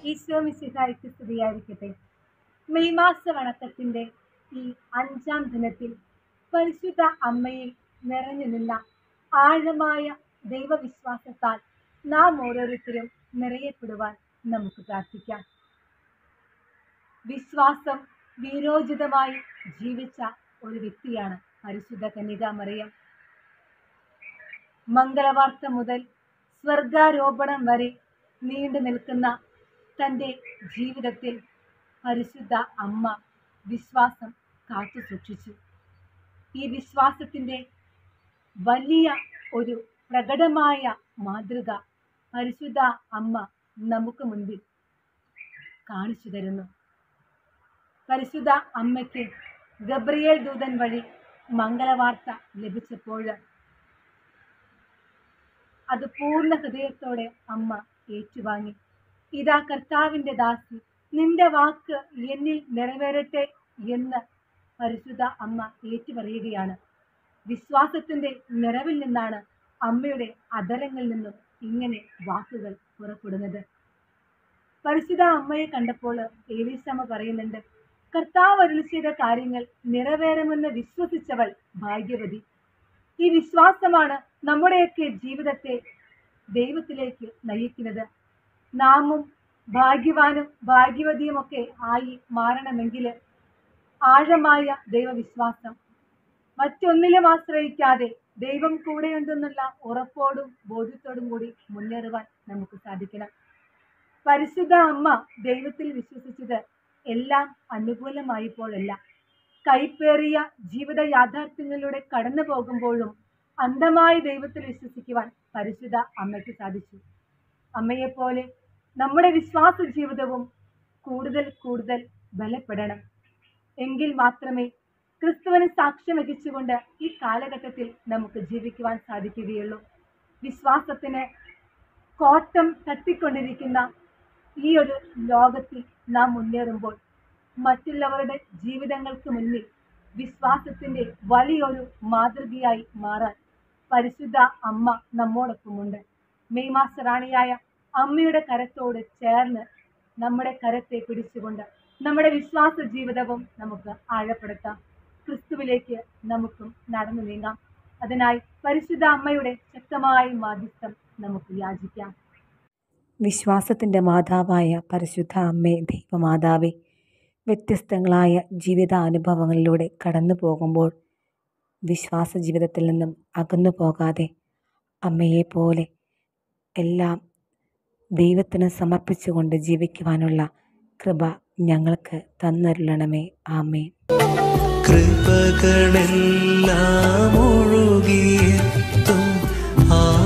ഈശോ മിശിഹായ്ക്ക് സ്തുതിയായിരിക്കട്ടെ മെയ് മാസ വണക്കത്തിന്റെ ഈ അഞ്ചാം ദിനത്തിൽ പരിശുദ്ധ അമ്മയിൽ നിറഞ്ഞു നിന്ന ആഴമായ ദൈവവിശ്വാസത്താൽ നാം ഓരോരുത്തരും നിറയപ്പെടുവാൻ നമുക്ക് പ്രാർത്ഥിക്കാം വിശ്വാസം വീരോചിതമായി ജീവിച്ച ഒരു വ്യക്തിയാണ് പരിശുദ്ധ കന്യക മറിയം മംഗളവാർത്ത മുതൽ സ്വർഗാരോപണം വരെ നീണ്ടു നിൽക്കുന്ന തൻ്റെ ജീവിതത്തിൽ പരിശുദ്ധ അമ്മ വിശ്വാസം കാത്തു സൂക്ഷിച്ചു ഈ വിശ്വാസത്തിൻ്റെ വലിയ ഒരു പ്രകടമായ മാതൃക പരിശുദ്ധ അമ്മ നമുക്ക് മുൻപിൽ കാണിച്ചു തരുന്നു പരിശുദ്ധ അമ്മയ്ക്ക് ഗബ്രിയേൽ ദൂതൻ വഴി മംഗളവാർത്ത ലഭിച്ചപ്പോൾ അത് പൂർണ്ണ ഹൃദയത്തോടെ അമ്മ ഏറ്റുവാങ്ങി ഇതാ കർത്താവിൻ്റെ ദാസി നിന്റെ വാക്ക് എന്നിൽ നിറവേറട്ടെ എന്ന് പരിശുദ്ധ അമ്മ ഏറ്റുപറയുകയാണ് വിശ്വാസത്തിന്റെ നിറവിൽ നിന്നാണ് അമ്മയുടെ അധരങ്ങളിൽ നിന്നും ഇങ്ങനെ വാക്കുകൾ പുറപ്പെടുന്നത് പരിശുദ്ധ അമ്മയെ കണ്ടപ്പോൾ ഏലീസമ്മ പറയുന്നുണ്ട് കർത്താവ് അരുളി ചെയ്ത കാര്യങ്ങൾ നിറവേറുമെന്ന് വിശ്വസിച്ചവൾ ഭാഗ്യവതി ഈ വിശ്വാസമാണ് നമ്മുടെയൊക്കെ ജീവിതത്തെ ദൈവത്തിലേക്ക് നയിക്കുന്നത് നാമും ഭാഗ്യവാനും ഭാഗ്യവതിയുമൊക്കെ ആയി മാറണമെങ്കിൽ ആഴമായ ദൈവവിശ്വാസം മറ്റൊന്നിലും ആശ്രയിക്കാതെ ദൈവം കൂടെയുണ്ടെന്നുള്ള ഉറപ്പോടും ബോധ്യത്തോടും കൂടി മുന്നേറുവാൻ നമുക്ക് സാധിക്കണം പരിശുദ്ധ അമ്മ ദൈവത്തിൽ വിശ്വസിച്ചത് എല്ലാം അനുകൂലമായപ്പോഴല്ല കൈപ്പേറിയ ജീവിത യാഥാർത്ഥ്യങ്ങളിലൂടെ കടന്നു പോകുമ്പോഴും അന്ധമായി ദൈവത്തിൽ വിശ്വസിക്കുവാൻ പരിശുദ്ധ അമ്മയ്ക്ക് സാധിച്ചു അമ്മയെപ്പോലെ നമ്മുടെ വിശ്വാസ ജീവിതവും കൂടുതൽ കൂടുതൽ ബലപ്പെടണം എങ്കിൽ മാത്രമേ ക്രിസ്തുവിന് സാക്ഷ്യം വഹിച്ചുകൊണ്ട് ഈ കാലഘട്ടത്തിൽ നമുക്ക് ജീവിക്കുവാൻ സാധിക്കുകയുള്ളൂ വിശ്വാസത്തിന് കോട്ടം തട്ടിക്കൊണ്ടിരിക്കുന്ന ഈ ഒരു ലോകത്തിൽ നാം മുന്നേറുമ്പോൾ മറ്റുള്ളവരുടെ ജീവിതങ്ങൾക്ക് മുന്നിൽ വിശ്വാസത്തിന്റെ വലിയൊരു മാതൃകയായി മാറാൻ പരിശുദ്ധ അമ്മ നമ്മോടൊപ്പമുണ്ട് മെയ് മാസ റാണിയായ അമ്മയുടെ കരത്തോട് ചേർന്ന് നമ്മുടെ കരത്തെ പിടിച്ചുകൊണ്ട് നമ്മുടെ വിശ്വാസ ജീവിതവും നമുക്ക് ആഴപ്പെടുത്താം ക്രിസ്തുവിലേക്ക് നമുക്കും നടന്നു നീങ്ങാം അതിനായി പരിശുദ്ധ അമ്മയുടെ ശക്തമായ മാധ്യസ്ഥം നമുക്ക് യാചിക്കാം വിശ്വാസത്തിൻ്റെ മാതാവായ പരിശുദ്ധ അമ്മേ ദൈവമാതാവേ വ്യത്യസ്തങ്ങളായ ജീവിതാനുഭവങ്ങളിലൂടെ കടന്നു പോകുമ്പോൾ വിശ്വാസ ജീവിതത്തിൽ നിന്നും അകന്നു പോകാതെ അമ്മയെപ്പോലെ എല്ലാം ദൈവത്തിന് സമർപ്പിച്ചുകൊണ്ട് ജീവിക്കുവാനുള്ള കൃപ ഞങ്ങൾക്ക് തന്നരുളണമേ ആമേ കൃപകളെല്ലാം ഒഴുകിയെത്തും ആ